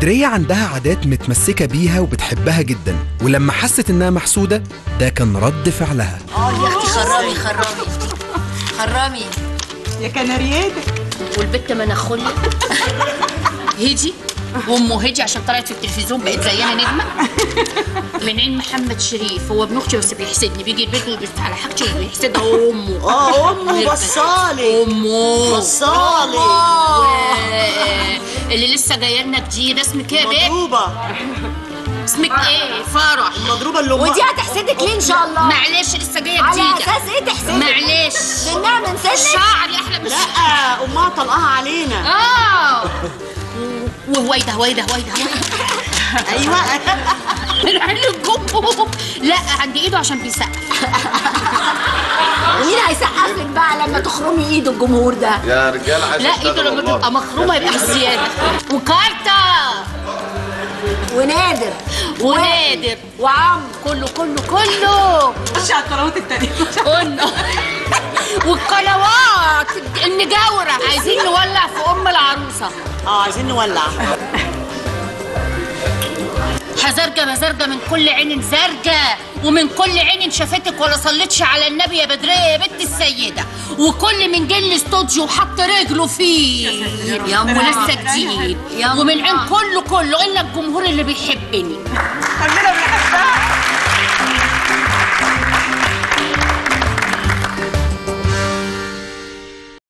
بدرية عندها عادات متمسكة بيها وبتحبها جدا ولما حست إنها محسودة ده كان رد فعلها اه يا اختي خرامي خرامي خرامي يا كنارياتك والبت مناخوليا هدي وامه هدي عشان طلعت في التلفزيون بقت زينا نجمه من عين محمد شريف هو ابن اختي بس بيحسدني بيجي البيت ويبص على حاجتي وبيحسدها امه اه امه بصالي امه بصالي و- اللي لسه جايه لنا جديد اسمك ايه يا بيه؟ مضروبه اسمك ايه؟ فرح مضروبه اللي ودي هتحسدك ليه ان شاء الله معلش لسه جايه على جديده اساس ايه تحسدك معلش سنها من سنك شعري احلى من لا امها طلقها علينا اه وهويدا هويدا هويدا ايوه من عين الجمهور لا عند ايده عشان بيسقف مين هيسقف لك بقى لما تخرمي ايد الجمهور ده يا رجال عايز لا ايده لما تبقى مخرومه يبقى بالزياده وكارتا ونادر ونادر وعم كله كله كله خش على القنوات التانية قلنا والقنوات المجاورة عايزين نولع في أم العروسة اه عايزين نولع حزرجة مزرجة من كل عين زرجة ومن كل عين شافتك ولا صلتش على النبي يا بدرية يا بنت السيدة وكل من جه الاستوديو وحط رجله فيه يا أم ولسه جديد يا أم ومن عين كله كله إلا الجمهور اللي بيحبني كلنا بنحبها